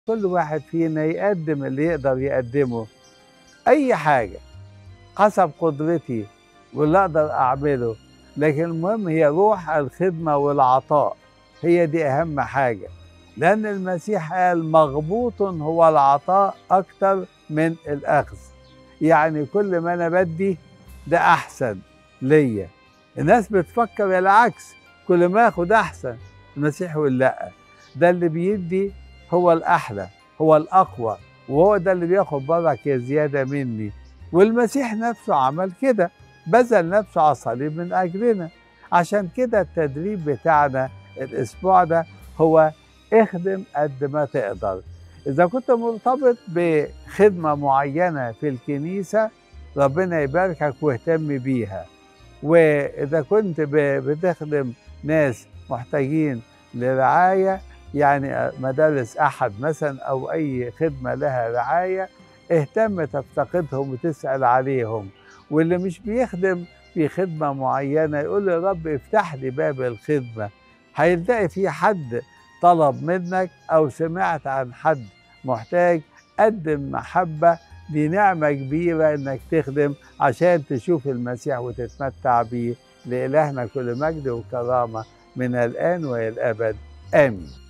كل واحد فينا يقدم اللي يقدر يقدمه أي حاجة حسب قدرتي واللي أقدر أعمله لكن المهم هي روح الخدمة والعطاء هي دي أهم حاجة لأن المسيح قال مغبوط هو العطاء أكتر من الأخذ يعني كل ما أنا بدي ده أحسن ليا الناس بتفكر العكس كل ما أخد أحسن المسيح يقول لأ ده اللي بيدي هو الأحلى هو الأقوى وهو ده اللي بياخد بركة زيادة مني والمسيح نفسه عمل كده بذل نفسه على الصليب من أجلنا عشان كده التدريب بتاعنا الأسبوع ده هو اخدم قد ما تقدر إذا كنت مرتبط بخدمة معينة في الكنيسة ربنا يباركك واهتم بيها وإذا كنت بتخدم ناس محتاجين لرعاية يعني مدارس أحد مثلا أو أي خدمة لها رعاية اهتم تفتقدهم وتسأل عليهم واللي مش بيخدم في خدمة معينة يقول يا رب افتح لي باب الخدمة هيلاقي في حد طلب منك أو سمعت عن حد محتاج قدم محبة دي نعمة كبيرة إنك تخدم عشان تشوف المسيح وتتمتع بيه لإلهنا كل مجد وكرامة من الآن وإلى الأبد آمين